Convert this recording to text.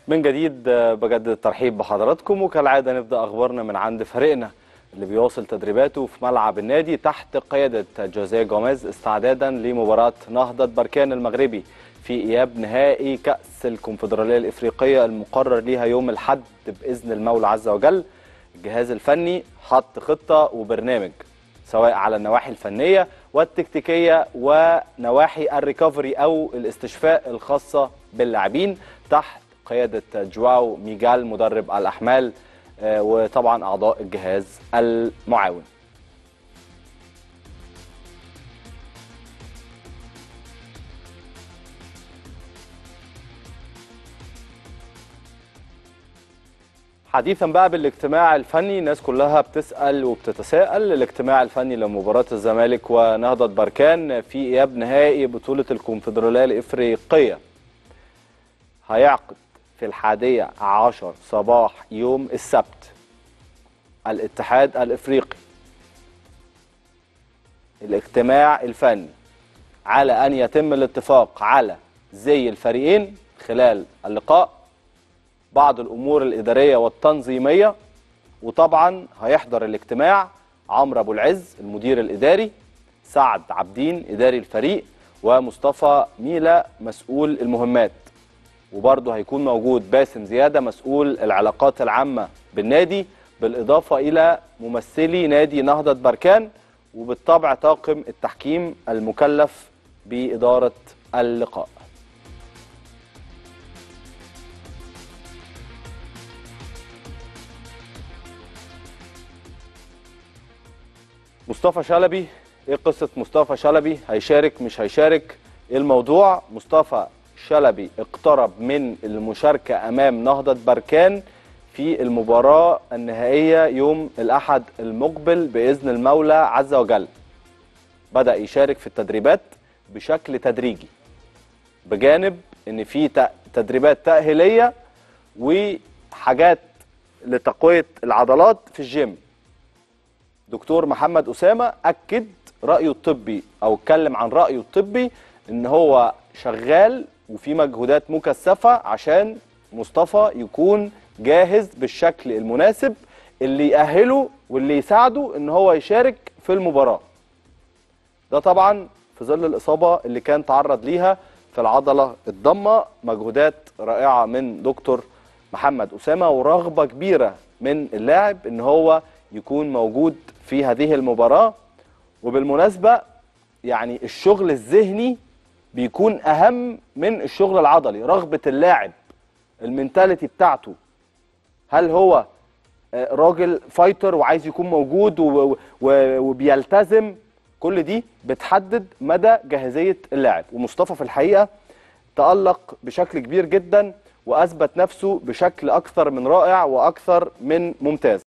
من جديد آه، بجدد الترحيب بحضراتكم وكالعادة نبدأ أخبارنا من عند فريقنا اللي بيواصل تدريباته في ملعب النادي تحت قيادة جوزيه جوميز استعدادا لمباراة نهضة بركان المغربي في إياب نهائي كأس الكونفدرالية الإفريقية المقرر ليها يوم الحد بإذن المولى عز وجل الجهاز الفني حط خطة وبرنامج سواء على النواحي الفنية والتكتيكية ونواحي الريكفري أو الاستشفاء الخاصة باللاعبين تحت قيادة جواو ميجال مدرب الأحمال آه، وطبعا أعضاء الجهاز المعاون حديثا بقى بالاجتماع الفني الناس كلها بتسأل وبتتساءل الاجتماع الفني لمباراة الزمالك ونهضة بركان في إياب نهائي بطولة الكونفدرالية الإفريقية هيعقد في الحادية عشر صباح يوم السبت الاتحاد الإفريقي الاجتماع الفني على أن يتم الاتفاق على زي الفريقين خلال اللقاء بعض الامور الاداريه والتنظيميه وطبعا هيحضر الاجتماع عمرو ابو العز المدير الاداري سعد عابدين اداري الفريق ومصطفى ميلا مسؤول المهمات وبرضه هيكون موجود باسم زياده مسؤول العلاقات العامه بالنادي بالاضافه الى ممثلي نادي نهضه بركان وبالطبع طاقم التحكيم المكلف باداره اللقاء مصطفى شلبي ايه قصه مصطفى شلبي هيشارك مش هيشارك ايه الموضوع مصطفى شلبي اقترب من المشاركه امام نهضه بركان في المباراه النهائيه يوم الاحد المقبل باذن المولى عز وجل بدا يشارك في التدريبات بشكل تدريجي بجانب ان في ت- تدريبات تاهيليه وحاجات لتقويه العضلات في الجيم دكتور محمد أسامة أكد رأيه الطبي أو اتكلم عن رأيه الطبي إن هو شغال وفي مجهودات مكثفة عشان مصطفى يكون جاهز بالشكل المناسب اللي يأهله واللي يساعده إن هو يشارك في المباراة ده طبعا في ظل الإصابة اللي كان تعرض ليها في العضلة الضمة مجهودات رائعة من دكتور محمد أسامة ورغبة كبيرة من اللاعب إن هو يكون موجود في هذه المباراة وبالمناسبة يعني الشغل الذهني بيكون أهم من الشغل العضلي رغبة اللاعب المنتاليتي بتاعته هل هو آه، راجل فايتر وعايز يكون موجود و- و- وبيلتزم كل دي بتحدد مدى جاهزية اللاعب ومصطفى في الحقيقة تألق بشكل كبير جدا وأثبت نفسه بشكل أكثر من رائع وأكثر من ممتاز